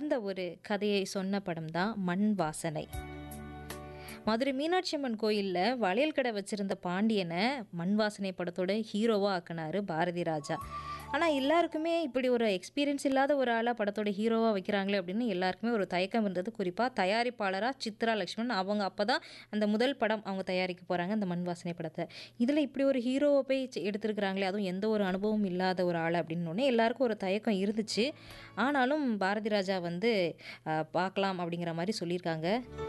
சார்ந்த ஒரு கதையை சொன்ன படம் தான் மண் வாசனை மதுரை மீனாட்சி அம்மன் கோயிலில் வளையல் கடை வச்சுருந்த பாண்டியனை மண் வாசனை படத்தோட ஹீரோவாக ஆக்கினாரு பாரதி ராஜா ஆனால் எல்லாருக்குமே இப்படி ஒரு எக்ஸ்பீரியன்ஸ் இல்லாத ஒரு ஆளாக படத்தோட ஹீரோவாக வைக்கிறாங்களே அப்படின்னு எல்லாருக்குமே ஒரு தயக்கம் இருந்தது குறிப்பாக தயாரிப்பாளராக சித்ரா லக்ஷ்மண் அவங்க அப்போ தான் அந்த முதல் படம் அவங்க தயாரிக்க போகிறாங்க அந்த மண் வாசனை படத்தை இதில் இப்படி ஒரு ஹீரோவை போய் சி- எடுத்திருக்கிறாங்களே அதுவும் எந்த ஒரு அனுபவம் இல்லாத ஒரு ஆள் அப்படின்னு உடனே எல்லாருக்கும் ஒரு தயக்கம் இருந்துச்சு ஆனாலும் பாரதி ராஜா வந்து அஹ், பார்க்கலாம் அப்படிங்கிற மாதிரி சொல்லியிருக்காங்க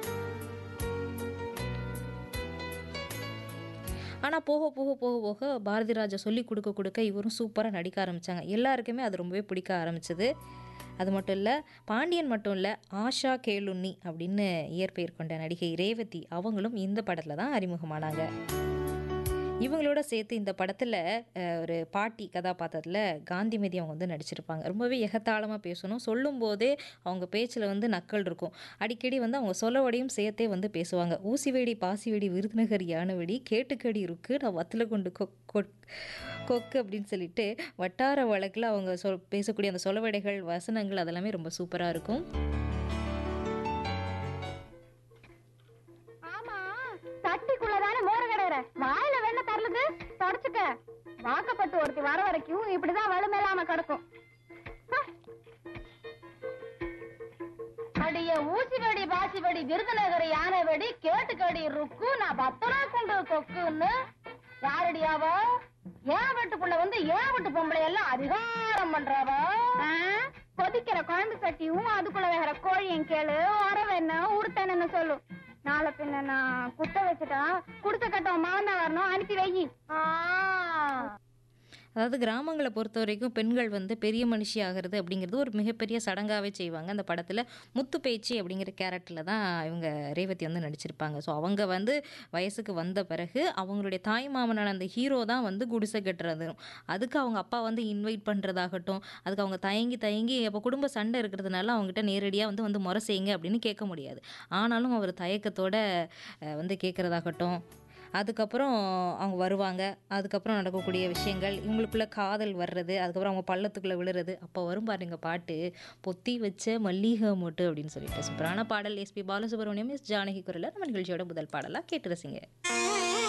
ஆனால் போக போக போக போக பாரதி ராஜா சொல்லி கொடுக்க கொடுக்க இவரும் சூப்பராக நடிக்க ஆரம்பித்தாங்க எல்லாருக்குமே அது ரொம்பவே பிடிக்க ஆரம்பிச்சது அது மட்டும் இல்லை பாண்டியன் மட்டும் இல்லை ஆஷா கேளுன்னி அப்படின்னு இயற்பெயர் கொண்ட நடிகை ரேவதி அவங்களும் இந்த படத்தில் தான் அறிமுகமானாங்க இவங்களோட சேர்த்து இந்த படத்தில் ஒரு பாட்டி கதாபாத்திரத்தில் காந்திமதி அவங்க வந்து நடிச்சிருப்பாங்க ரொம்பவே எகத்தாளமாக பேசணும் சொல்லும்போதே அவங்க பேச்சில் வந்து நக்கல் இருக்கும் அடிக்கடி வந்து அவங்க சொல்லவடையும் சேர்த்தே வந்து பேசுவாங்க ஊசி வெடி பாசி வெடி விருதுநகர் யானை வெடி கேட்டுக்கடி இருக்கு நான் வத்தில் கொண்டு கொ கொ- கொக்கு அப்படின்னு சொல்லிட்டு வட்டார வழக்கில் அவங்க சொல் பேசக்கூடிய அந்த சொலவடைகள் வசனங்கள் அதெல்லாமே ரொம்ப சூப்பராக இருக்கும் ஆமா சட்டிக்குள்ளதானே மோர கிடையிற வாயில வெண்ண தரலுது தொடச்சுக்க வாக்கப்பட்டு ஒருத்தி வர வரைக்கும் இப்படிதான் வலுமேலாம கிடக்கும் ஹ. அடிய ஊசி வெடி பாசி வெடி விருதுநகர் யானை வெடி கேட்டுக்கடி ருக்கு நான் பத்தனா கொண்டு கொக்குன்னு யாரடியாவ ஏன் வீட்டுக்குள்ள வந்து ஏன் வீட்டு பொம்பளை எல்லாம் அதிகாரம் பண்றாவ கொதிக்கிற குழம்பு சட்டியும் அதுக்குள்ள வேற கோழியும் கேளு உறவு என்ன உடுத்தன்னு சொல்லு நாளை பின்ன நான் குத்த வச்சுட்டா குடுத்த கட்டம் மாவன் தான் வரணும் அனுப்பி வை அதாவது கிராமங்களை பொறுத்த வரைக்கும் பெண்கள் வந்து பெரிய மனுஷி ஆகிறது அப்படிங்கிறது ஒரு மிகப்பெரிய சடங்காகவே செய்வாங்க அந்த படத்தில் முத்து பேச்சு அப்படிங்கிற கேரக்டரில் தான் இவங்க ரேவதி வந்து நடிச்சிருப்பாங்க ஸோ அவங்க வந்து வயசுக்கு வந்த பிறகு அவங்களுடைய தாய் மாமனான அந்த ஹீரோ தான் வந்து குடிசை கட்டுறது அதுக்கு அவங்க அப்பா வந்து இன்வைட் பண்ணுறதாகட்டும் அதுக்கு அவங்க தயங்கி தயங்கி அப்போ குடும்ப சண்டை இருக்கிறதுனால அவங்ககிட்ட நேரடியாக வந்து வந்து முறை செய்யுங்க அப்படின்னு கேட்க முடியாது ஆனாலும் அவர் தயக்கத்தோட அஹ், வந்து கேட்குறதாகட்டும் அதுக்கப்புறம் அவங்க வருவாங்க அதுக்கப்புறம் நடக்கக்கூடிய விஷயங்கள் இவங்களுக்குள்ள காதல் வர்றது அதுக்கப்புறம் அவங்க பள்ளத்துக்குள்ளே விழுறது அப்போ வரும் பாருங்க பாட்டு பொத்தி வச்ச மல்லிகை மொட்டு அப்படின்னு சொல்லிட்டு சூப்பரான பாடல் எஸ்பி பாலசுப்ரமணியம் எஸ் ஜானகி குரலில் நம்ம நிகழ்ச்சியோட முதல் பாடலாக கேட்டு ரசிங்க